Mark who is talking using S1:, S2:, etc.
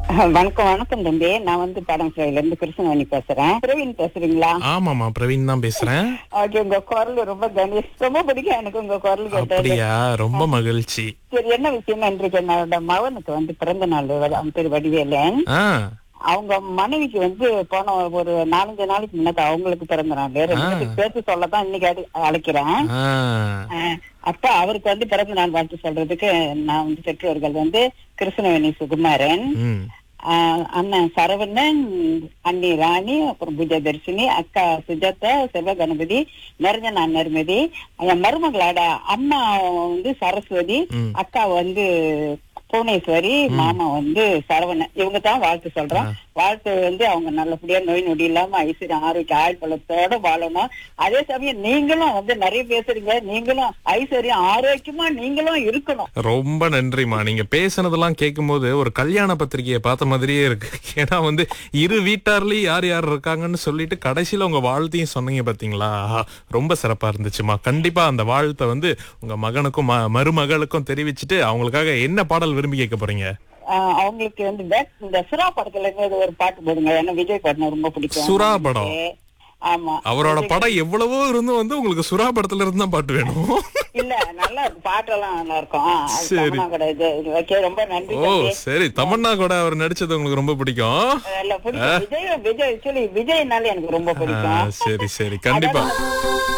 S1: வணக்கம் வணக்கம் தம்பி நான் வந்து படம் சிலையில இருந்து கிருஷ்ணவாணி பேசுறேன் பிரவீன் பேசுறீங்களா
S2: ஆமாமா பிரவீன் தான் பேசுறேன்
S1: ஓகே உங்க குரல் ரொம்ப கணேஷ் ரொம்ப பிடிக்கும் எனக்கு உங்க குரல் கேட்டது
S2: அப்படியா ரொம்ப மகிழ்ச்சி
S1: சரி என்ன விஷயம் இன்றைக்கு என்னோட மகனுக்கு வந்து பிறந்த நாள் அவன் பேர் வடிவேலன்
S2: ஆ
S1: அவங்க மனைவிக்கு வந்து போன ஒரு நாலஞ்சு நாளைக்கு முன்னாடி அவங்களுக்கு பிறந்த நாள் ரெண்டு பேருக்கு சேர்த்து சொல்லதான் இன்னைக்கு அடி- அழைக்கிறேன்
S2: ஆ
S1: அஹ் அப்ப அவருக்கு வந்து பிறந்த நாள் வாழ்த்து சொல்றதுக்கு நான் வந்து பெற்றோர்கள் வந்து கிருஷ்ணவேணி சுகுமாரன்
S2: ம்
S1: ஆஹ் அண்ணன் சரவணன் அண்ணி ராணி அப்புறம் பூஜாதர்ஷினி அக்கா சுஜாதா செல்வ கணபதி நிரஞ்சனா நிர்மதி என் மருமகளோட அம்மா வந்து சரஸ்வதி
S2: ம்.
S1: அக்கா வந்து புவனேஸ்வரி மாமா வந்து சரவணன் இவங்க தான் வாழ்த்து சொல்றோம் வாழ்த்து வந்து அவங்க நல்லபடியா நோய் நொடி இல்லாம ஐஸ்வர்யம் ஆரோக்கிய ஆயுள் பலத்தோட வாழணும் அதே சமயம் நீங்களும் வந்து நிறைய பேசுறீங்க நீங்களும் ஐஸ்வர்யம் ஆரோக்கியமா நீங்களும் இருக்கணும்
S2: ரொம்ப நன்றிமா நீங்க பேசுனதெல்லாம் கேட்கும்போது ஒரு கல்யாண பத்திரிகையை பார்த்த மாதிரியே இருக்கு ஏன்னா வந்து இரு வீட்டார்லயும் யார் யார் இருக்காங்கன்னு சொல்லிட்டு கடைசியில உங்க வாழ்த்தையும் சொன்னீங்க பாத்தீங்களா ஆஹா, ரொம்ப சிறப்பா இருந்துச்சுமா கண்டிப்பா அந்த வாழ்த்தை வந்து உங்க மகனுக்கும் ம- மருமகளுக்கும் தெரிவிச்சுட்டு அவங்களுக்காக என்ன பாடல் விரும்பி கேட்க போறீங்க
S1: ஆஹ் அவங்களுக்கு வந்து வேட்- இந்த சுறா படத்துல இருந்து ஒரு பாட்டு போடுங்க ஏன்னா விஜய் படம் ரொம்ப பிடிக்கும்
S2: சுறா படம்?
S1: ஆமா
S2: அவரோட படம் எவ்வளவோ இருந்தும் வந்து உங்களுக்கு சுறா படத்துல இருந்து தான் பாட்டு வேணும்
S1: இல்ல நல்லா இருக்கு பாட்டெல்லாம் நல்லா இருக்கும் ஆ, அது
S2: சரி.
S1: தமன்னா கூட இது இது ஓகே ரொம்ப நன்றி
S2: ஓ
S1: தம்பி.
S2: சரி தமன்னா கூட அவர் நடிச்சது உங்களுக்கு ரொம்ப பிடிக்கும்
S1: நல்லா பிடிக்கும் விஜய் விஜய் ஆக்சுவலி விஜய்னால எனக்கு ரொம்ப
S2: ஆ,
S1: பிடிக்கும்
S2: சரி சரி கண்டிப்பா
S1: அதாவது